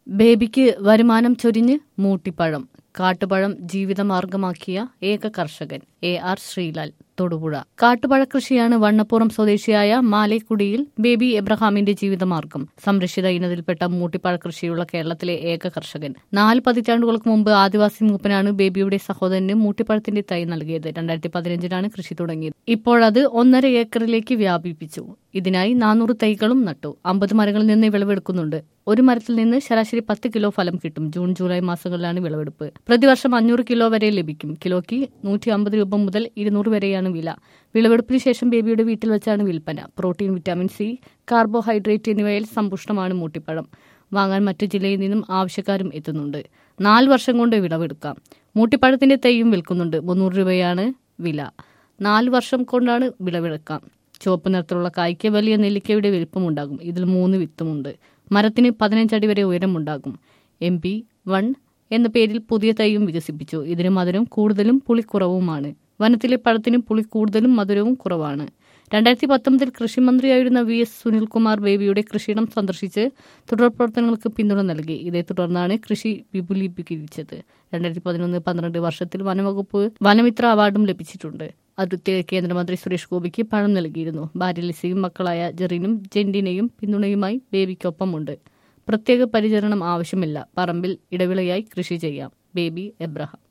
ബേബിക്ക് വരുമാനം ചൊരിഞ്ഞ് മൂട്ടിപ്പഴം കാട്ടുപഴം ജീവിതമാർഗമാക്കിയ ഏക കർഷകൻ എ ആർ ശ്രീലാൽ തൊടുപുഴ കാട്ടുപഴ കൃഷിയാണ് വണ്ണപ്പുറം സ്വദേശിയായ മാലേക്കുടിയിൽ ബേബി എബ്രഹാമിന്റെ ജീവിതമാർഗം സംരക്ഷിത ഇനത്തിൽപ്പെട്ട മൂട്ടിപ്പഴ കൃഷിയുള്ള കേരളത്തിലെ ഏക കർഷകൻ നാല് പതിറ്റാണ്ടുകൾക്ക് മുമ്പ് ആദിവാസി മൂപ്പനാണ് ബേബിയുടെ സഹോദരന് മൂട്ടിപ്പഴത്തിന്റെ തൈ നൽകിയത് രണ്ടായിരത്തി പതിനഞ്ചിലാണ് കൃഷി തുടങ്ങിയത് ഇപ്പോഴത് ഒന്നര ഏക്കറിലേക്ക് വ്യാപിപ്പിച്ചു ഇതിനായി നാനൂറ് തൈകളും നട്ടു അമ്പത് മരങ്ങളിൽ നിന്ന് വിളവെടുക്കുന്നുണ്ട് ഒരു മരത്തിൽ നിന്ന് ശരാശരി പത്ത് കിലോ ഫലം കിട്ടും ജൂൺ ജൂലൈ മാസങ്ങളിലാണ് വിളവെടുപ്പ് പ്രതിവർഷം അഞ്ഞൂറ് കിലോ വരെ ലഭിക്കും കിലോയ്ക്ക് നൂറ്റി അമ്പത് രൂപ മുതൽ ഇരുന്നൂറ് വരെയാണ് വില വിളവെടുപ്പിന് ശേഷം ബേബിയുടെ വീട്ടിൽ വെച്ചാണ് വിൽപ്പന പ്രോട്ടീൻ വിറ്റാമിൻ സി കാർബോഹൈഡ്രേറ്റ് എന്നിവയിൽ സമ്പുഷ്ടമാണ് മൂട്ടിപ്പഴം വാങ്ങാൻ മറ്റു ജില്ലയിൽ നിന്നും ആവശ്യക്കാരും എത്തുന്നുണ്ട് നാല് വർഷം കൊണ്ട് വിളവെടുക്കാം മൂട്ടിപ്പഴത്തിന്റെ തൈയും വിൽക്കുന്നുണ്ട് മുന്നൂറ് രൂപയാണ് വില നാല് വർഷം കൊണ്ടാണ് വിളവെടുക്കാം ചുവപ്പ് നിറത്തിലുള്ള കായ്ക്ക് വലിയ നെല്ലിക്കയുടെ വലിപ്പമുണ്ടാകും ഇതിൽ മൂന്ന് വിത്തുമുണ്ട് മരത്തിന് പതിനഞ്ചടി വരെ ഉയരമുണ്ടാകും എം പി വൺ എന്ന പേരിൽ പുതിയ തൈയും വികസിപ്പിച്ചു ഇതിന് മധുരം കൂടുതലും പുളിക്കുറവുമാണ് വനത്തിലെ പഴത്തിന് പുളി കൂടുതലും മധുരവും കുറവാണ് രണ്ടായിരത്തി പത്തൊമ്പതിൽ കൃഷിമന്ത്രിയായിരുന്ന വി എസ് സുനിൽകുമാർ ബേബിയുടെ കൃഷിയിടം സന്ദർശിച്ച് തുടർ പ്രവർത്തനങ്ങൾക്ക് പിന്തുണ നൽകി ഇതേ തുടർന്നാണ് കൃഷി വിപുലീകരിച്ചത് രണ്ടായിരത്തി പതിനൊന്ന് പന്ത്രണ്ട് വർഷത്തിൽ വനവകുപ്പ് വനമിത്ര അവാർഡും ലഭിച്ചിട്ടുണ്ട് അതിർത്തി കേന്ദ്രമന്ത്രി സുരേഷ് ഗോപിക്ക് പണം നൽകിയിരുന്നു ഭാര്യ ലിസയും മക്കളായ ജെറിനും ജെന്റിനെയും പിന്തുണയുമായി ബേബിക്കൊപ്പമുണ്ട് പ്രത്യേക പരിചരണം ആവശ്യമില്ല പറമ്പിൽ ഇടവിളയായി കൃഷി ചെയ്യാം ബേബി എബ്രഹാം